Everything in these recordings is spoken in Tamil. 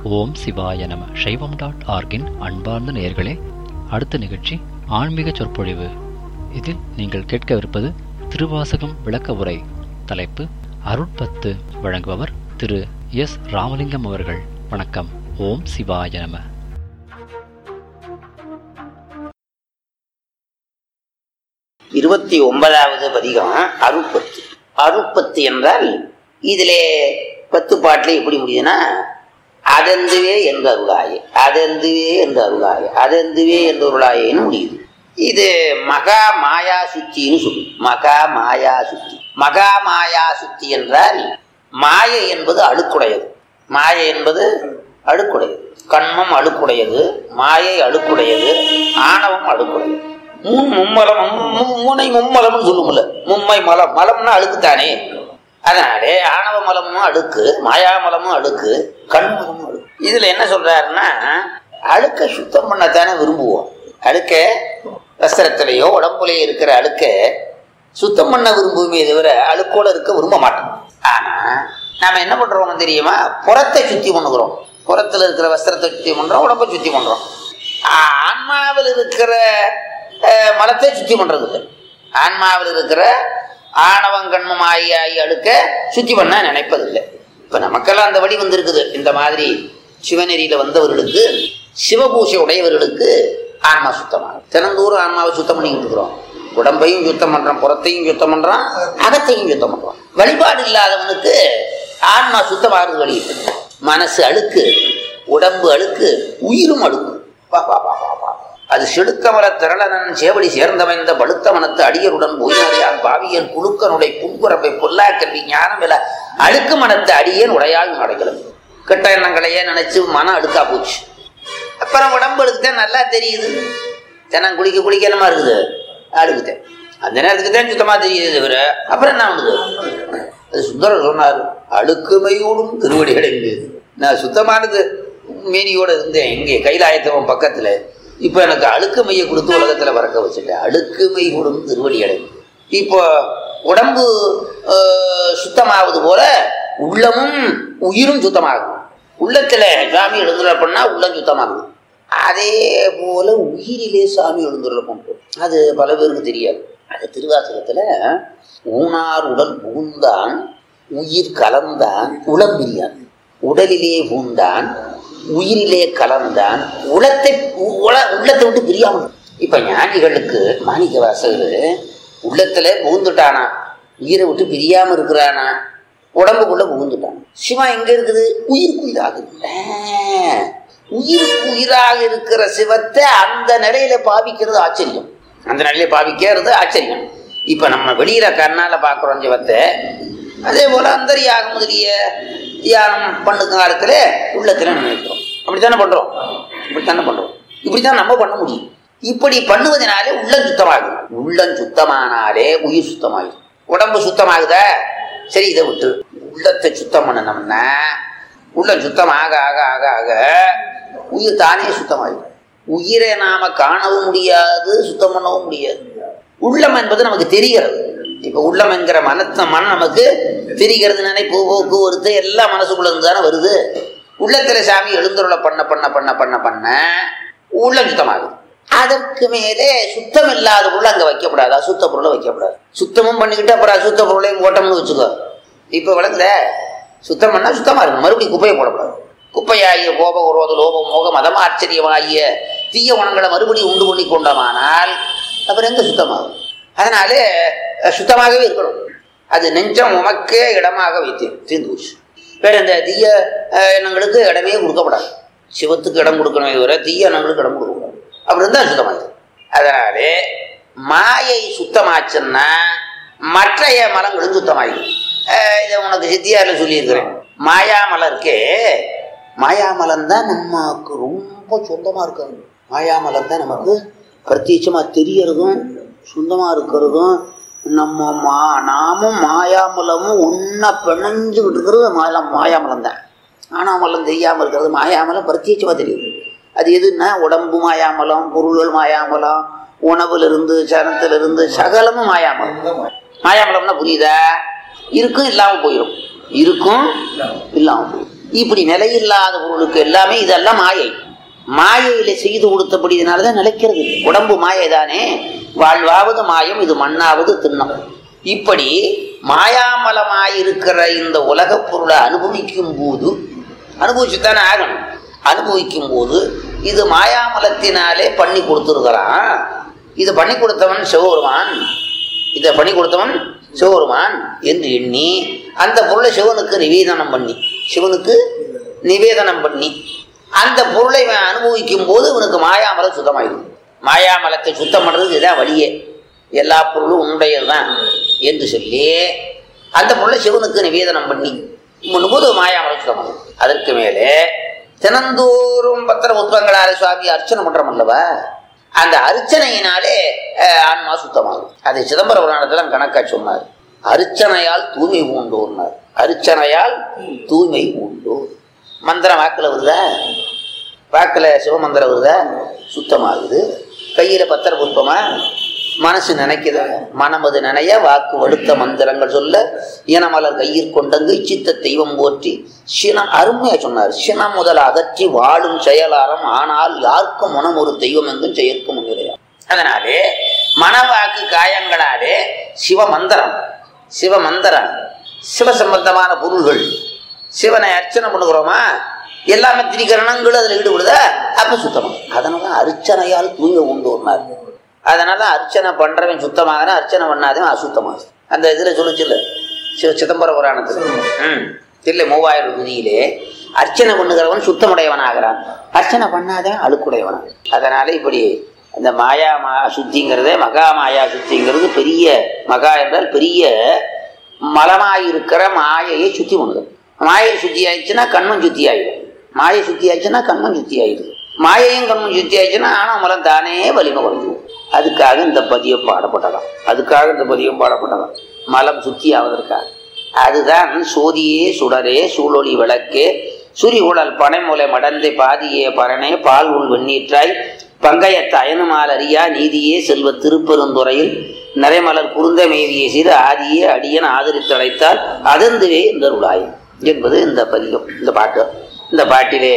ஓம் சிவாய நம சைவம் டாட் ஆர்கின் அன்பார்ந்த நேயர்களே அடுத்த நிகழ்ச்சி ஆன்மீக சொற்பொழிவு இதில் நீங்கள் கேட்கவிருப்பது திருவாசகம் விளக்க உரை தலைப்பு அருட்பத்து வழங்குபவர் திரு எஸ் ராமலிங்கம் அவர்கள் வணக்கம் ஓம் சிவாய நம இருபத்தி ஒன்பதாவது பதிகம் அருட்பத்து அருட்பத்து என்றால் இதிலே பத்து பாட்டில் எப்படி முடியுதுன்னா அதெந்துவே என்று அருளாயே அதெந்துவே என்று அருளாயே அதெந்துவே என்று அருளாயேன்னு முடியுது இது மகா மாயா சுத்தின்னு சொல்லு மகா மாயா சுத்தி மகா மாயா சுத்தி என்றால் மாயை என்பது அழுக்குடையது மாயை என்பது அழுக்குடையது கண்மம் அழுக்குடையது மாயை அழுக்குடையது ஆணவம் அழுக்குடையது முன் மும்மலம் மு- முனை மும்மலம்னு சொல்லுமில்ல மும்மை மலம் மலம்னா அழுக்குத்தானே அதனாலே ஆணவ மலமும் அழுக்கு மாயாமலமும் அழுக்கு கண்மலமும் அழுக்கு இதுல என்ன சொல்றாருன்னா அழுக்க சுத்தம் பண்ணத்தானே விரும்புவோம் அழுக்க வஸ்திரத்திலேயோ உடம்புலயோ இருக்கிற அழுக்க சுத்தம் பண்ண விரும்புமே தவிர அழுக்கோட இருக்க விரும்ப மாட்டோம் ஆனா நாம என்ன பண்றோம் தெரியுமா புறத்தை சுத்தி பண்ணுகிறோம் புறத்துல இருக்கிற வஸ்திரத்தை சுத்தி பண்றோம் உடம்பை சுத்தி பண்றோம் ஆ- ஆன்மாவில் இருக்கிற அஹ், மலத்தை சுத்தி பண்றது இல்லை ஆன்மாவில் இருக்கிற ஆணவம் கண்மம் ஆகி ஆகி அழுக்க சுத்தி பண்ண நினைப்பதில்லை இப்ப நமக்கெல்லாம் அந்த வழி வந்திருக்குது இந்த மாதிரி சிவநெறியில வந்தவர்களுக்கு சிவபூஷை உடையவர்களுக்கு ஆன்மா சுத்தமாகும் தினந்தோறும் ஆன்மாவை சுத்தம் பண்ணிக்கிட்டு இருக்கிறோம் உடம்பையும் சுத்தம் பண்றோம் புறத்தையும் சுத்தம் பண்றோம் அகத்தையும் சுத்தம் பண்றோம் வழிபாடு இல்லாதவனுக்கு ஆன்மா சுத்தமாகிறது வழி இல்லை. மனசு அழுக்கு உடம்பு அழுக்கு உயிரும் அழுக்கு வா, வா, வா, வா, வா. அது செடுக்கமல திரளனன் சேவடி சேர்ந்தமைந்த பழுத்த மனத்து அடியருடன் போயினறியான் பாவியன் புழுக்கனுடைய புன்புறப்பை பொல்லா கல்வி ஞானம் இல்ல அழுக்கு மனத்து அடியேன் உடையாக அடைக்கலம் கெட்ட எண்ணங்களையே நினைச்சு மனம் அழுக்கா போச்சு அப்புறம் உடம்பு அழுக்குதான் நல்லா தெரியுது தினம் குளிக்க குளிக்க என்னமா இருக்குது அழுக்குத்தேன் அந்த நேரத்துக்கு தான் சுத்தமா தெரியுது தவிர அப்புறம் என்ன பண்ணுது அது சுந்தரர் சொன்னார் அழுக்குமையோடும் திருவடி அடைந்து நான் சுத்தமானது மேனியோட இருந்தேன் இங்கே கைலாயத்தவன் பக்கத்துல இப்போ எனக்கு அழுக்கு மையை கொடுத்து உலகத்துல பறக்க வச்சுட்டேன் அழுக்கு மையோடும் திருவடி அடைந்து இப்போ உடம்பு ஆஹ், சுத்தமாவது போல உள்ளமும் உயிரும் சுத்தமாகும் உள்ளத்துல சாமி எழுந்துள்ள பண்ணா உள்ளம் சுத்தமாகும் அதே போல உயிரிலே சாமி எழுந்துள்ள பண்ணுறோம் அது பல பேருக்கு தெரியாது அது திருவாசகத்துல ஊனார் உடல் புகுந்தான் உயிர் கலந்தான் உளம் பிரியான் உடலிலே பூந்தான் உயிரிலே கலந்தான் உளத்தை உள உள்ளத்தை விட்டு பிரியாமல் இப்ப ஞானிகளுக்கு மாணிக்க வாசகர் உள்ளத்துல புகுந்துட்டானா உயிரை விட்டு பிரியாம இருக்கிறானா உடம்புக்குள்ள புகுந்துட்டான் சிவம் எங்க இருக்குது உயிருக்கு உயிராக ஆஹ், உயிருக்கு உயிராக இருக்கிற சிவத்தை அந்த நிலையில பாவிக்கிறது ஆச்சரியம் அந்த நிலையில பாவிக்கிறது ஆச்சரியம் இப்ப நம்ம வெளியில கண்ணால பாக்குறோம் சிவத்தை அதே போல அந்தரியாக முதலிய தியானம் பண்ணுற காலத்துல உள்ளத்துல நினைக்கிறோம் அப்படித்தானே பண்றோம் இப்படித்தானே பண்றோம் இப்படித்தான் நம்ம பண்ண முடியும் இப்படி பண்ணுவதனாலே உள்ளம் சுத்தமாகும் உள்ளம் சுத்தமானாலே உயிர் சுத்தமாகும் உடம்பு சுத்தமாகுதா சரி இதை விட்டு உள்ளத்தை சுத்தம் பண்ணணும்னா உள்ளம் சுத்தமாக ஆக ஆக ஆக உயிர் தானே சுத்தமாகும் உயிரை நாம காணவும் முடியாது சுத்தம் பண்ணவும் முடியாது உள்ளம் என்பது நமக்கு தெரிகிறது இப்ப உள்ளம் என்கிற மனத்த மனம் நமக்கு தெரிகிறது நினைப்பு போக்கு ஒருத்த எல்லாம் மனசுக்குள்ள இருந்து தானே வருது உள்ளத்துல சாமி எழுந்துருள பண்ண பண்ண பண்ண பண்ண பண்ண உள்ளம் சுத்தமாகுது அதற்கு மேலே சுத்தம் இல்லாத பொருள் அங்க வைக்கப்படாது அசுத்த பொருளை வைக்கப்படாது சுத்தமும் பண்ணிக்கிட்டு அப்புறம் அசுத்த பொருளையும் போட்டோம்னு வச்சுக்கோ இப்ப விளக்குத சுத்தம் பண்ணா சுத்தமா இருக்கும் மறுபடியும் குப்பையை போடக்கூடாது குப்பையாகிய கோப உரோத லோபம் மோகம் மதம் ஆச்சரியமாகிய தீய குணங்களை மறுபடியும் உண்டு பண்ணி கொண்டோமானால் அப்புறம் எங்க சுத்தமாகும் அதனாலே அஹ், சுத்தமாகவே இருக்கணும் அது நெஞ்சம் உமக்கே இடமாக வைத்தேன் தீர்ந்து போச்சு வேற இந்த தீய அஹ், எண்ணங்களுக்கு இடமே கொடுக்கப்படாது சிவத்துக்கு இடம் கொடுக்கணுமே தவிர தீய எண்ணங்களுக்கு இடம் கொடுக்கக்கூடாது அப்படி இருந்தால் சுத்தமாயிடும் அதனாலே மாயை சுத்தமாச்சுன்னா மற்றைய மலங்களும் சுத்தமாயிடும் அஹ், இதை உனக்கு சித்தியாரில் சொல்லியிருக்கிறேன் மாயாமலம் இருக்கே மாயாமலம் தான் நமக்கு ரொம்ப சொந்தமா இருக்கிறது மாயாமலம் தான் நமக்கு பிரத்யட்சமா தெரியறதும் சொந்தமா இருக்கிறதும் நம்ம மா நாமும் மாயாமலமும் ஒன்னா பிணைஞ்சுக்கிட்டு இருக்கிறது மாயா மாயாமலம் தான் ஆனாமலம் தெரியாம இருக்கிறது மாயாமலம் பிரத்யட்சமா தெரியுது அது எதுன்னா உடம்பு மாயாமலம் பொருள்கள் மாயாமலம் உணவிலிருந்து சனத்திலிருந்து சகலமும் மாயாமலம் மாயாமலம்னா புரியுதா இருக்கும் இல்லாம போயிடும் இருக்கும் இல்லாம போயிடும் இப்படி நிலையில்லாத பொருளுக்கு எல்லாமே இதெல்லாம் மாயை மாயையில செய்து கொடுத்தபடினாலதான் நிலைக்கிறது இல்லை. உடம்பு மாயை தானே வாழ்வாவது மாயம் இது மண்ணாவது திண்ணம் இப்படி மாயாமலமாயிருக்கிற இந்த உலகப் பொருளை அனுபவிக்கும் போது அனுபவிச்சுத்தானே ஆகணும் அனுபவிக்கும் போது இது மாயாமலத்தினாலே பண்ணி கொடுத்துருக்கிறான் இது பண்ணி கொடுத்தவன் சிவபெருமான் இதை பண்ணி கொடுத்தவன் சிவபெருமான் என்று எண்ணி அந்த பொருளை சிவனுக்கு நிவேதனம் பண்ணி சிவனுக்கு நிவேதனம் பண்ணி அந்த பொருளை இவன் அனுபவிக்கும் போது இவனுக்கு மாயாமலம் சுத்தமாயிடும் மாயாமலத்தை சுத்தம் பண்ணுறதுக்கு இதான் வழியே எல்லா பொருளும் உன்னுடையது தான் என்று சொல்லி அந்த பொருளை சிவனுக்கு நிவேதனம் பண்ணி பண்ணும்போது மாயாமலம் சுத்தமாகும் அதற்கு மேலே தினந்தோறும் பத்திர புத்தகங்களால சுவாமி அர்ச்சனை பண்றோம் அல்லவா அந்த அர்ச்சனையினாலே அஹ், ஆன்மா சுத்தமாகும் அதை சிதம்பர புராணத்துல கணக்கா சொன்னார் அர்ச்சனையால் தூய்மை உண்டோர்னார் அர்ச்சனையால் தூய்மை உண்டோ மந்திரம் வாக்குல வருதா வாக்குல சிவமந்திரம் வருதா சுத்தமாகுது கையில பத்திர புஷ்பமா மனசு நினைக்குது மனமது நினைய வாக்கு வடுத்த மந்திரங்கள் சொல்ல இனமலர் கையில் கொண்டங்கு சித்த தெய்வம் போற்றி சினம் அருமையா சொன்னார் சினம் முதல் அகற்றி வாழும் செயலாரம் ஆனால் யாருக்கும் மனம் ஒரு தெய்வம் என்றும் செயற்க முன்னிலையா அதனாலே மனவாக்கு காயங்களாலே சிவமந்திரம் சிவமந்திரம் சிவ சம்பந்தமான பொருள்கள் சிவனை அர்ச்சனை பண்ணுகிறோமா எல்லாமே திரிகரணங்களும் அதில் ஈடுபடுதா அப்ப சுத்தமாக அதனால அர்ச்சனையால் தூங்க உண்டு அதனால அர்ச்சனை பண்றவன் சுத்தமாக அர்ச்சனை பண்ணாதவன் அசுத்தமாக அந்த இதுல சொல்லுச்சுல்ல சிவ சிதம்பர புராணத்துல ம் இல்லை மூவாயிரம் விதியிலே அர்ச்சனை பண்ணுகிறவன் சுத்தமுடையவன் ஆகிறான் அர்ச்சனை பண்ணாதவன் அழுக்குடையவன் அதனால இப்படி அந்த மாயா மா சுத்திங்கிறதே மகா மாயா சுத்திங்கிறது பெரிய மகா என்றால் பெரிய மலமாயிருக்கிற மாயையை சுத்தி பண்ணுது மாயை சுத்தி ஆயிடுச்சுன்னா கண்ணும் சுத்தி ஆயிடும் மாயை சுத்தி ஆயிடுச்சுன்னா கண்ணும் சுத்தி ஆயிடுது மாயையும் கண்ணும் சுத்தி ஆயிடுச்சுன்னா ஆனால் மலம் தானே வலிமை குறைஞ்சிடும் அதுக்காக இந்த பதியம் பாடப்பட்டதாம் அதுக்காக இந்த பதியம் பாடப்பட்டதாம் மலம் சுத்தி ஆவதற்காக அதுதான் சோதியே சுடரே சூழொளி விளக்கே சுரிகுழல் பனைமுலை மடந்தை பாதியே பரணே பால் உள் வெண்ணீற்றாய் பங்கையத்த அயனுமால் அறியா நீதியே செல்வ திருப்பெருந்துறையில் நிறைமலர் குருந்த மேவிய சிறு ஆதியே அடியன் ஆதரித்தழைத்தால் அதந்துவே இந்த ருளாயம் என்பது இந்த பதிகம் இந்த பாட்டு இந்த பாட்டிலே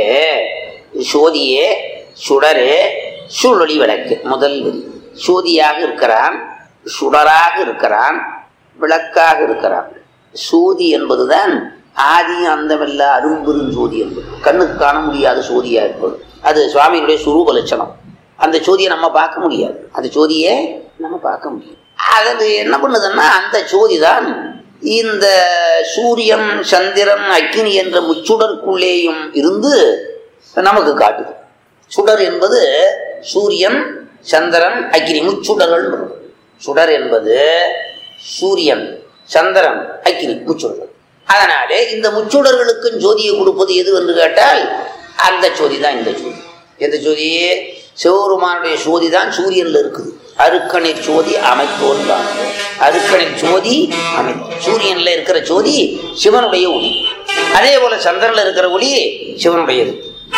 சோதியே சுடரே சூழொளி விளக்கு முதல் வரி சோதியாக இருக்கிறான் சுடராக இருக்கிறான் விளக்காக இருக்கிறான் சோதி என்பதுதான் ஆதி அந்தமில்ல அரும்பெரும் ஜோதி என்பது கண்ணுக்கு காண முடியாத சோதியா இருப்பது அது சுவாமியினுடைய சுரூப லட்சணம் அந்த ஜோதியை நம்ம பார்க்க முடியாது அந்த ஜோதியை நம்ம பார்க்க முடியாது அது என்ன பண்ணுதுன்னா அந்த ஜோதி தான் இந்த சூரியன் சந்திரன் அக்கினி என்ற முச்சுடருக்குள்ளேயும் இருந்து நமக்கு காட்டுது சுடர் என்பது சூரியன் சந்திரன் அக்கினி முச்சுடர்கள் சுடர் என்பது சூரியன் சந்திரன் அக்கினி முச்சுடர்கள் அதனாலே இந்த முச்சுடர்களுக்கும் ஜோதியை கொடுப்பது எது என்று கேட்டால் அந்த ஜோதி தான் இந்த ஜோதி எந்த ஜோதி சிவபெருமானுடைய ஜோதி தான் சூரியன்ல இருக்குது அருக்கணிற் ஜோதி அமைப்போன் தான் அருக்கணிற் ஜோதி அமை சூரியன்ல இருக்கிற ஜோதி சிவனுடைய ஒளி அதே போல சந்திரன்ல இருக்கிற ஒளி சிவனுடையது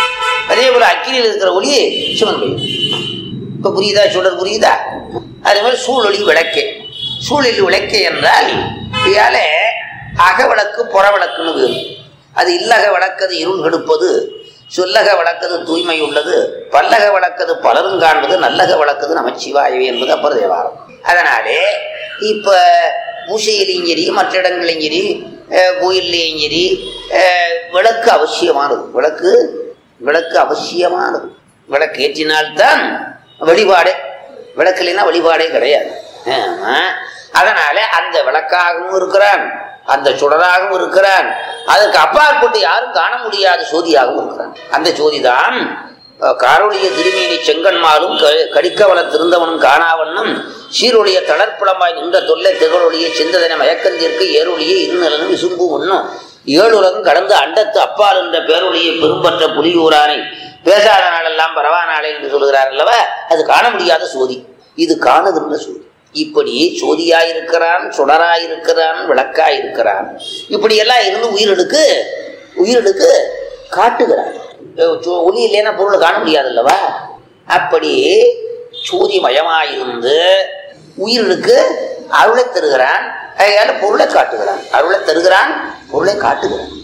அதே போல அக்கினியில் இருக்கிற ஒளி சிவனுடையது இப்ப புரியுதா சுடர் புரியுதா அதே மாதிரி சூழொளி விளக்கே சூழொளி விளக்கே என்றால் இதால அகவிளக்கு புறவிளக்குன்னு வேறு அது இல்லக விளக்கது இருள் கெடுப்பது சொல்லக விளக்கது தூய்மை உள்ளது பல்லக விளக்கது பலரும் காண்பது நல்லக விளக்கது நமச்சிவாயவே என்பது அப்புறம் தேவாரம் அதனாலே இப்ப பூசையிலையும் சரி மற்ற இடங்களையும் சரி அஹ், கோயில்லையும் சரி அஹ், விளக்கு அவசியமானது விளக்கு விளக்கு அவசியமானது விளக்கு ஏற்றினால்தான் வழிபாடே விளக்கு இல்லைன்னா வழிபாடே கிடையாது ஆமா. அதனால அந்த விளக்காகவும் இருக்கிறான் அந்த சுடராகவும் இருக்கிறான் அதற்கு அப்பாற்பட்டு யாரும் காண முடியாத சோதியாகவும் இருக்கிறான் அந்த சோதிதான் அஹ், காரொளிய திருமேனி செங்கன்மாலும் க- கடிக்கவல திருந்தவனும் காணாவண்ணம் சீரொழிய தளர்ப்புலமாய் நின்ற தொல்லை திகழொழிய சிந்ததனை மயக்கந்திற்கு ஏரொழிய இருநிலனும் விசும்பு ஒன்னும் ஏழுலகம் கடந்து அண்டத்து அப்பால் என்ற பேரொழியை பெரும்பற்ற புலியூரானை பேசாத நாளெல்லாம் பரவா நாளே என்று சொல்கிறார் அல்லவா அது காண முடியாத சோதி இது காணுகின்ற சோதி இப்படி சோதியாயிருக்கிறான் சுடராயிருக்கிறான் விளக்காயிருக்கிறான் இப்படி எல்லாம் இருந்து உயிரெடுக்கு உயிரெடுக்கு காட்டுகிறான் அஹ் சோ- ஒளி இல்லைன்னா பொருளை காண முடியாது அல்லவா அப்படி சோதிமயமாயிருந்து உயிர்களுக்கு அருளை தருகிறான் அதனால பொருளை காட்டுகிறான் அருளை தருகிறான் பொருளை காட்டுகிறான்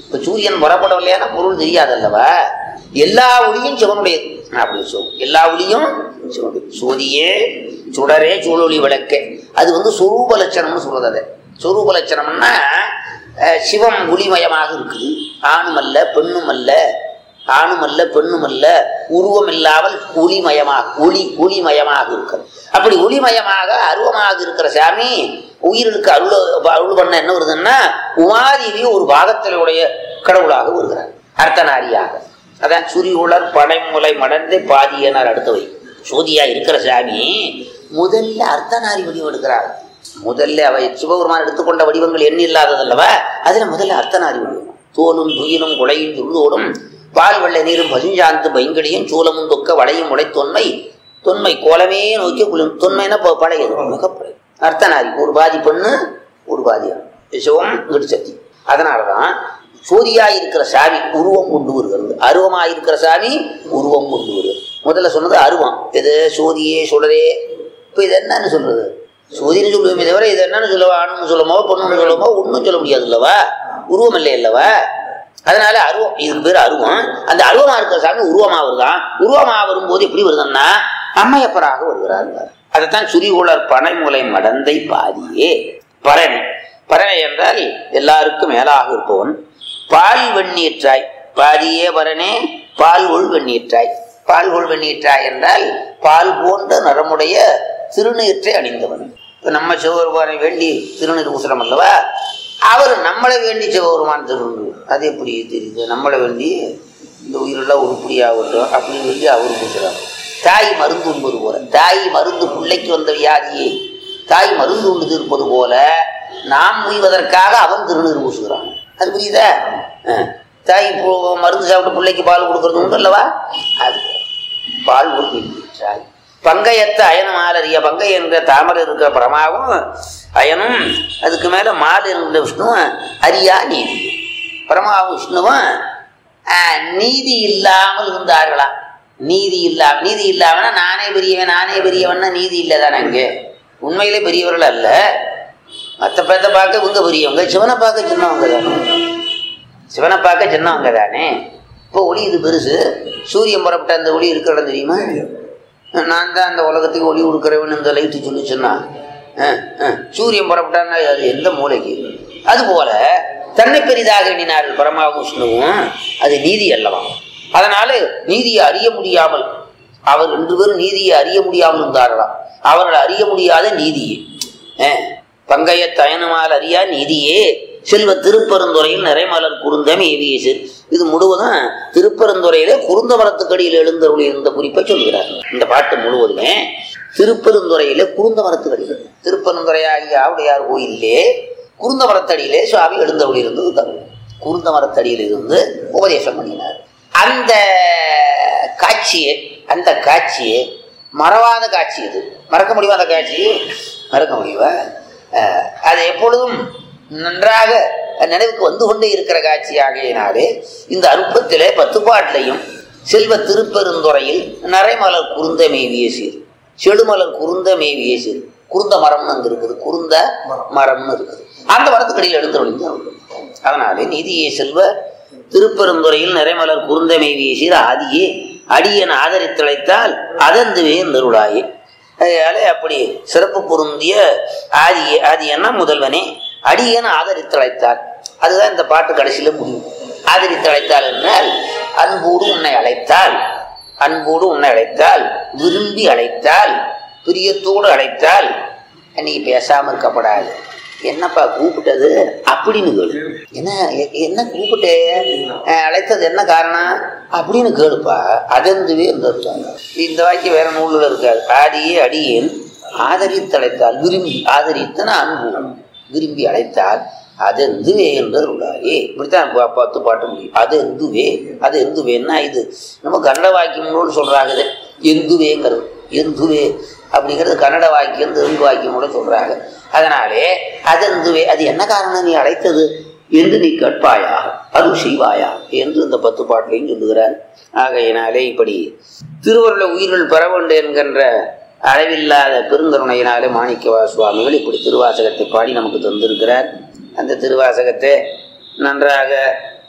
இப்ப சூரியன் புறப்படவில்லையான பொருள் தெரியாதல்லவா எல்லா ஒளியும் சிவனுடையது அப்படி சொல்லும் எல்லா ஒளியும் சிவனுடையது சோதியே சுடரே சூழொளி விளக்கே அது வந்து சொரூப லட்சணம்னு சொல்றது அது சொரூப லட்சணம்னா அஹ், சிவம் ஒளிமயமாக இருக்குது ஆணும் அல்ல பெண்ணும் அல்ல ஆணும் அல்ல பெண்ணும் அல்ல உருவம் இல்லாமல் ஒளிமயமாக ஒளி ஒளிமயமாக இருக்கிறது அப்படி ஒளிமயமாக அருவமாக இருக்கிற சாமி உயிர்களுக்கு அருள் அருள் பண்ண என்ன வருதுன்னா உமாதேவி ஒரு பாகத்திலுடைய கடவுளாக வருகிறார் அர்த்தநாரியாக அதான் சுரியுளர் பனைமுலை மடந்தை பாதியனார் அடுத்த வை சோதியா இருக்கிற சாமி முதல்ல அர்த்தநாரி வடிவம் எடுக்கிறார் முதல்ல அவை சிவபெருமான் எடுத்துக்கொண்ட வடிவங்கள் எண்ணி இல்லாததல்லவா அதுல முதல்ல அர்த்தநாரி வடிவம் தோலும் துயிலும் குலையும் துருளோடும் பால் வெள்ளை நீரும் பசுஞ்சாந்து பைங்கடியும் சூலமும் தொக்க வளையும் உடை தொன்மை தொன்மை கோலமே நோக்கி குளிரும் தொன்மைனா ப- பழையது மிக பழைய அர்த்தநாரி ஒரு பாதி பெண்ணு ஒரு பாதி ஆண். சிவம் இங்கிட்டு சக்தி அதனாலதான் சோதியா இருக்கிற சாமி உருவம் கொண்டு வருகிறது அருவமா இருக்கிற சாமி உருவம் கொண்டு வருகிறது முதல்ல சொன்னது அருவம் எது சோதியே சுடரே இப்போ இது என்னன்னு சொல்றது சோதின்னு சொல்லுவோமே தவிர இது என்னன்னு சொல்லவா ஆணுன்னு சொல்லுமோ பொண்ணுன்னு சொல்லுமோ ஒன்றும் சொல்ல முடியாது அல்லவா உருவம் இல்லை அல்லவா அதனால அருவம் இதுக்கு பேர் அருவம் அந்த அருவமா இருக்கிற சாமி உருவமா வருதான் உருவமா வரும்போது எப்படி வருதுன்னா அம்மையப்பராக வருகிறார் அதைத்தான் சுரிகுளர் பனைமுலை மடந்தை பாதியே பரணி பரணை என்றால் எல்லாருக்கும் மேலாக இருப்பவன் பால் வெண்ணீற்றாய் பாதியே பரணே பால் உள் வெண்ணீற்றாய் பால் உள் வெண்ணீற்றாய் என்றால் பால் போன்ற நரமுடைய திருநீற்றை அணிந்தவன் இப்ப நம்ம சிவபெருமானை வேண்டி திருநீர் பூசலம் அல்லவா அவர் நம்மளை வேண்டி சிவபெருமான் திருநீர் அது எப்படி தெரியுது நம்மளை வேண்டி இந்த உயிரெல்லாம் உருப்படியாகட்டும் அப்படின்னு சொல்லி அவர் பூசுறார் தாய் மருந்து உண்பது போல தாய் மருந்து பிள்ளைக்கு வந்த வியாதியை தாய் மருந்து உண்டு இருப்பது போல நாம் உய்வதற்காக அவன் திருநீர் பூசுகிறான் அது புரியுதா அஹ். தாய் இப்போ மருந்து சாப்பிட்டு பிள்ளைக்கு பால் கொடுக்கறது உண்டு அல்லவா அது பால் கொடுக்கிறாய் பங்கையத்த அயனும் ஆலறிய பங்கை என்ற தாமரை இருக்கிற பிரமாவும் அயனும் அதுக்கு மேல மால் என்கிற விஷ்ணுவும் அரியா நீதி பிரமாவும் விஷ்ணுவும் ஆஹ், நீதி இல்லாமல் இருந்தார்களா நீதி இல்லாம நீதி இல்லாமனா நானே பெரியவன் நானே பெரியவன்னா நீதி இல்லை தானே அங்கே உண்மையிலே பெரியவர்கள் அல்ல மற்ற பேர்த்த பார்க்க இவங்க பெரியவங்க சிவனை பார்க்க சின்னவங்க தானே சிவனை பார்க்க சின்னவங்க தானே இப்போ ஒளி இது பெருசு சூரியன் புறப்பட்ட அந்த ஒளி இருக்கிற இடம் தெரியுமா நான் தான் அந்த உலகத்துக்கு ஒளி கொடுக்குறவன் இந்த லைட்டு சொல்லி சொன்னான் அஹ், அஹ். சூரியன் புறப்பட்டான்னா அது எந்த மூளைக்கு அது போல தன்னை பெரிதாக எண்ணினார்கள் பரமா விஷ்ணுவும் அது நீதி அல்லவா அதனால நீதியை அறிய முடியாமல் அவர் ரெண்டு பேரும் நீதியை அறிய முடியாமல் இருந்தார்களாம் அவர்கள் அறிய முடியாத நீதியே அஹ். பங்கைய தயனுமால் அறியா நீதியே செல்வ திருப்பெருந்துறையில் நிறைமலர் குருந்தம் ஏவியசு இது முழுவதும் திருப்பெருந்துறையிலே குருந்த மரத்துக்கடியில் எழுந்தருளி இருந்த குறிப்பை சொல்கிறார் இந்த பாட்டு முழுவதுமே திருப்பெருந்துறையிலே குருந்த மரத்துக்கடியில் திருப்பெருந்துறையாகிய ஆவுடையார் கோயிலே குருந்த மரத்தடியிலே சுவாமி எழுந்தருளி இருந்தது தருள் குருந்த மரத்தடியில் இருந்து உபதேசம் பண்ணினார் அந்த காட்சியே அந்த காட்சியே மறவாத காட்சி இது மறக்க முடியுமா அந்த காட்சி மறக்க முடியுமா அஹ், அது எப்பொழுதும் நன்றாக நினைவுக்கு வந்து கொண்டே இருக்கிற காட்சி ஆகையினாலே இந்த அற்பத்திலே பத்து பாட்டிலையும் செல்வ திருப்பெருந்துறையில் நரைமலர் குருந்த மேவிய சீர் செடுமலர் குருந்த மேவிய சீர் குருந்த மரம்னு அங்க இருக்குது குருந்த மரம்னு இருக்குது அந்த மரத்துக்கடியில் எழுந்து ஒளிந்து அதனாலே நீதியே செல்வ திருப்பெருந்துறையில் நிறைமலர் குருந்தமை வீசிற ஆதியே அடியன் ஆதரித்தழைத்தால் அதந்துவே நருளாயே அதனால அப்படி சிறப்பு பொருந்திய ஆதியே ஆதியன்னா முதல்வனே அடியன் ஆதரித்தழைத்தால் அதுதான் இந்த பாட்டு கடைசியில முடியும் ஆதரித்தழைத்தால் என்றால் அன்போடு உன்னை அழைத்தால் அன்போடு உன்னை அழைத்தால் விரும்பி அழைத்தால் பிரியத்தோடு அழைத்தால் நீ பேசாம இருக்கப்படாது என்னப்பா கூப்பிட்டது அப்படின்னு கேளு என்ன எ- என்ன கூப்பிட்டே அஹ், அழைத்தது என்ன காரணம் அப்படின்னு கேளுப்பா அதந்துவே இருந்திருக்காங்க இந்த வாக்கியம் வேற நூலில் இருக்காது ஆடியே அடியேன் ஆதரித்து அழைத்தால் விரும்பி ஆதரித்தன அன்பு விரும்பி அழைத்தால் அது எந்துவே என்றது உள்ளாயே இப்படித்தான் பா- பத்து பாட்டு முடியும் அது எந்துவே அது எந்துவேன்னா இது நம்ம கன்னட வாக்கியம்னு சொல்றாங்க இது எந்துவேங்கிறது எந்துவே அப்படிங்கிறது கன்னட வாக்கியம் தெலுங்கு வாக்கியம் கூட சொல்றாங்க அதனாலே அது எந்துவே அது என்ன காரணம் நீ அழைத்தது என்று நீ கேட்பாயா அருள் செய்வாயா என்று இந்த பத்து பாட்டிலையும் சொல்லுகிறார் ஆகையினாலே இப்படி திருவருள உயிர்கள் பெற வேண்டும் என்கின்ற அளவில்லாத பெருங்கருணையினாலே மாணிக்கவா சுவாமிகள் இப்படி திருவாசகத்தை பாடி நமக்கு தந்திருக்கிறார் அந்த திருவாசகத்தை நன்றாக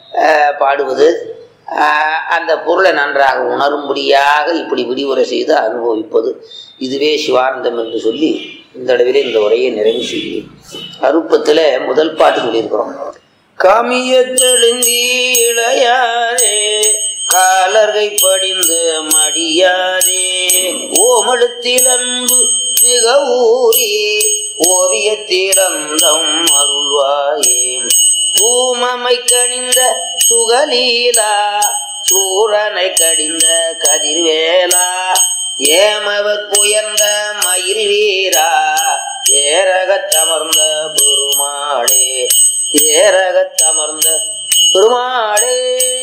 அஹ், பாடுவது அஹ், அந்த பொருளை நன்றாக உணரும்படியாக இப்படி விடிவுரை செய்து அனுபவிப்பது இதுவே சிவானந்தம் என்று சொல்லி இந்த அளவிலே இந்த உரையை நிறைவு செய்கிறேன் அருப்பத்தில் முதல் பாட்டு சொல்லியிருக்கிறோம் காமிய தெளிந்தி இளையாரே காலர்கை படிந்து மடியாதே ஓமழுத்தில் அன்பு மிக ஊறி ஓவியத்திலந்தம் அருள்வாயே தூமமை கணிந்த சுகலீலா சூரனை கடிந்த கதிர்வேலா ஏமவர் புயர்ந்த மயில் வீரா ஏரகத் தமர்ந்த பெருமாளே ஏரகத் தமர்ந்த பெருமாளே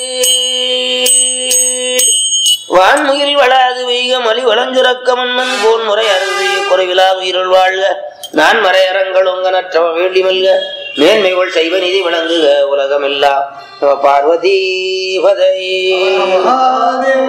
வான்முகில் வளாது வெய்க மலி வளஞ்சுரக்க மன்னன் போன் முறை அருது குறைவிலா உயிருள் வாழ்க நான் மறையரங்கள் உங்க நற்ற வேண்டி மல்க மேன்மைகள் செய்வ நிதி விளங்குக உலகமெல்லாம் நம பார்வதி பதை